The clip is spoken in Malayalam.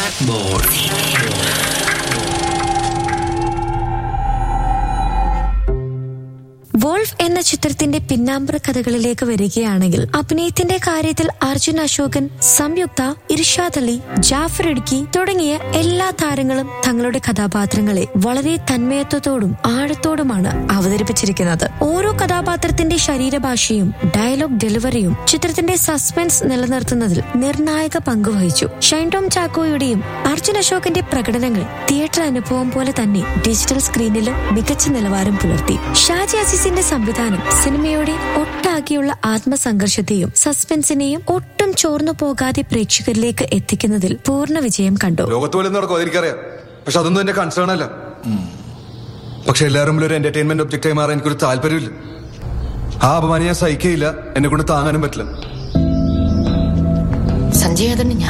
വോൾഫ് എന്ന ചിത്രത്തിന്റെ പിന്നാമ്പുറ കഥകളിലേക്ക് വരികയാണെങ്കിൽ അഭിനയത്തിന്റെ കാര്യത്തിൽ അർജുൻ അശോകൻ സംയുക്ത ഇർഷാദ് അലി ജാഫർ ഇടുക്കി തുടങ്ങിയ എല്ലാ താരങ്ങളും തങ്ങളുടെ കഥാപാത്രങ്ങളെ വളരെ തന്മയത്വത്തോടും ആഴത്തോടുമാണ് അവതരിപ്പിച്ചിരിക്കുന്നത് ഓരോ കഥാപാത്രത്തിന്റെ ശരീരഭാഷയും ഡയലോഗ് ഡെലിവറിയും ചിത്രത്തിന്റെ സസ്പെൻസ് നിലനിർത്തുന്നതിൽ നിർണായക പങ്കുവഹിച്ചു ഷൈൻ ടോം ചാക്കോയുടെയും അർജുൻ അശോകന്റെ പ്രകടനങ്ങൾ തിയേറ്റർ അനുഭവം പോലെ തന്നെ ഡിജിറ്റൽ സ്ക്രീനിലും മികച്ച നിലവാരം പുലർത്തി ഷാജി അസീസിന്റെ സംവിധാനം സിനിമയുടെ ഒട്ടാകെയുള്ള ആത്മസംഘർഷത്തെയും സസ്പെൻസിനെയും ഒട്ടും ചോർന്നു പോകാതെ പ്രേക്ഷകരിലേക്ക് എത്തിക്കുന്നതിൽ പൂർണ്ണ വിജയം കണ്ടു ലോകത്ത് പോലെ നടക്കും അതെനിക്കറിയാം പക്ഷെ അതൊന്നും എന്റെ കൺസേൺ അല്ല പക്ഷെ എല്ലാവരും മുമ്പിൽ ഒരു എന്റർടൈൻമെന്റ് ഒബ്ജക്റ്റായി മാറാൻ എനിക്കൊരു താല്പര്യമില്ല ആ അപമാനം ഞാൻ സഹിക്കയില്ല എന്നെ കൊണ്ട് താങ്ങാനും പറ്റില്ല സഞ്ജയ് അതിന്